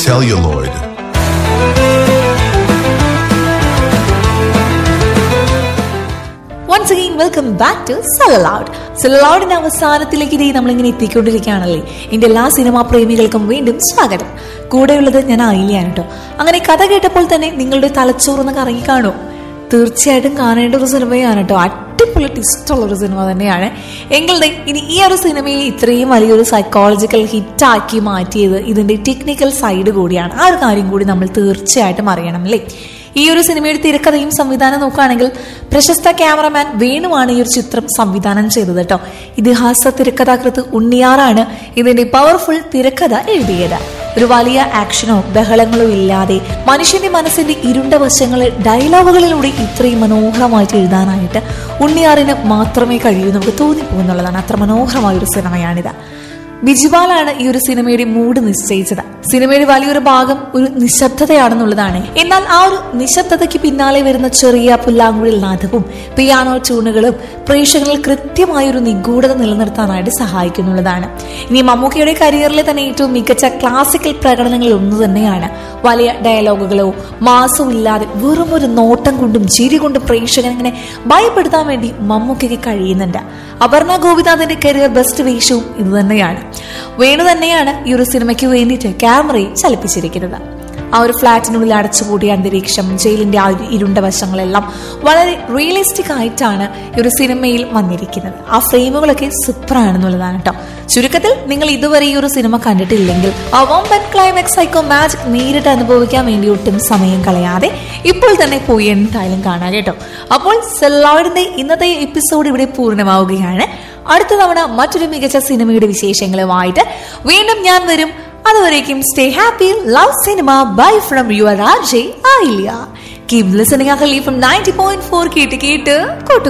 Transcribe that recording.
celluloid. Once again welcome back to celluloid സെലലൗഡിന്റെ അവസാനത്തിലേക്ക് ഇതേ നമ്മളിങ്ങനെ എത്തിക്കൊണ്ടിരിക്കുകയാണല്ലേ എന്റെ എല്ലാ സിനിമാ പ്രേമികൾക്കും വീണ്ടും സ്വാഗതം കൂടെയുള്ളത് ഞാൻ ആയില്ലാണ് കേട്ടോ അങ്ങനെ കഥ കേട്ടപ്പോൾ തന്നെ നിങ്ങളുടെ തലച്ചോറൊന്ന് കറങ്ങി കാണും തീർച്ചയായിട്ടും കാണേണ്ട ഒരു സിനിമയാണ് കേട്ടോ അടിപൊളി ഇഷ്ടമുള്ള ഒരു സിനിമ തന്നെയാണ് എങ്ങളുടെ ഇനി ഈ ഒരു സിനിമയെ ഇത്രയും വലിയൊരു സൈക്കോളജിക്കൽ ഹിറ്റാക്കി മാറ്റിയത് ഇതിന്റെ ടെക്നിക്കൽ സൈഡ് കൂടിയാണ് ആ ഒരു കാര്യം കൂടി നമ്മൾ തീർച്ചയായിട്ടും അറിയണം അല്ലേ ഈ ഒരു സിനിമയുടെ തിരക്കഥയും സംവിധാനം നോക്കുകയാണെങ്കിൽ പ്രശസ്ത ക്യാമറമാൻ വേണുവാണ് ഈ ഒരു ചിത്രം സംവിധാനം ചെയ്തത് കേട്ടോ ഇതിഹാസ തിരക്കഥാകൃത്ത് ഉണ്ണിയാറാണ് ഇതിന്റെ പവർഫുൾ തിരക്കഥ എഴുതിയത് ഒരു വലിയ ആക്ഷനോ ബഹളങ്ങളോ ഇല്ലാതെ മനുഷ്യന്റെ മനസ്സിന്റെ ഇരുണ്ട വശങ്ങളെ ഡയലോഗുകളിലൂടെ ഇത്രയും മനോഹരമായിട്ട് എഴുതാനായിട്ട് ഉണ്ണിയാറിന് മാത്രമേ കഴിയൂ നമുക്ക് തോന്നിപ്പോകുന്നുള്ളതാണ് അത്ര മനോഹരമായ ഒരു സിനിമയാണിത് ബിജിപാലാണ് ഈ ഒരു സിനിമയുടെ മൂഡ് നിശ്ചയിച്ചത് സിനിമയുടെ വലിയൊരു ഭാഗം ഒരു നിശബ്ദതയാണെന്നുള്ളതാണ് എന്നാൽ ആ ഒരു നിശബ്ദതയ്ക്ക് പിന്നാലെ വരുന്ന ചെറിയ പുല്ലാങ്കുഴൽ നാദവും പിയാനോ ട്യൂണുകളും പ്രേക്ഷകരിൽ കൃത്യമായ ഒരു നിഗൂഢത നിലനിർത്താനായിട്ട് സഹായിക്കുന്നുള്ളതാണ് ഇനി മമ്മൂക്കയുടെ കരിയറിലെ തന്നെ ഏറ്റവും മികച്ച ക്ലാസിക്കൽ പ്രകടനങ്ങളിൽ ഒന്ന് തന്നെയാണ് വലിയ ഡയലോഗുകളോ മാസോ ഇല്ലാതെ വെറും ഒരു നോട്ടം കൊണ്ടും ചിരി കൊണ്ടും പ്രേക്ഷകനെ ഇങ്ങനെ ഭയപ്പെടുത്താൻ വേണ്ടി മമ്മൂക്കയ്ക്ക് കഴിയുന്നുണ്ട് അപർണ ഗോപിനാഥിന്റെ കരിയർ ബെസ്റ്റ് വേഷവും ഇത് തന്നെയാണ് വേണു തന്നെയാണ് ഈ ഒരു സിനിമയ്ക്ക് വേണ്ടിയിട്ട് ക്യാമറയും ചലിപ്പിച്ചിരിക്കുന്നത് ആ ഒരു ഫ്ലാറ്റിനുള്ളിൽ അടച്ചുപൂട്ടിയ അന്തരീക്ഷം ജയിലിന്റെ ആ ഒരു ഇരുണ്ട വശങ്ങളെല്ലാം വളരെ റിയലിസ്റ്റിക് ആയിട്ടാണ് ഈ ഒരു സിനിമയിൽ വന്നിരിക്കുന്നത് ആ ഫ്രെയിമുകളൊക്കെ സൂപ്പറാണെന്നുള്ളതാണ് കേട്ടോ ചുരുക്കത്തിൽ നിങ്ങൾ ഇതുവരെ ഈ ഒരു സിനിമ കണ്ടിട്ടില്ലെങ്കിൽ ആ വമ്പൻ ക്ലൈമാക്സ് സൈക്കോ മാജിക് നേരിട്ട് അനുഭവിക്കാൻ വേണ്ടി ഒട്ടും സമയം കളയാതെ ഇപ്പോൾ തന്നെ പോയി എന്തായാലും കാണാം കേട്ടോ അപ്പോൾ സെല്ലോയിഡിന്റെ ഇന്നത്തെ എപ്പിസോഡ് ഇവിടെ പൂർണ്ണമാവുകയാണ് അടുത്ത തവണ മറ്റൊരു മികച്ച സിനിമയുടെ വിശേഷങ്ങളുമായിട്ട് വീണ്ടും ഞാൻ വരും അതുവരേക്കും stay happy love cinema bye from your R J ആയില്ല keep listening Ahali from ninety point four കേട്ട് കേട്ട് കൂട്ടു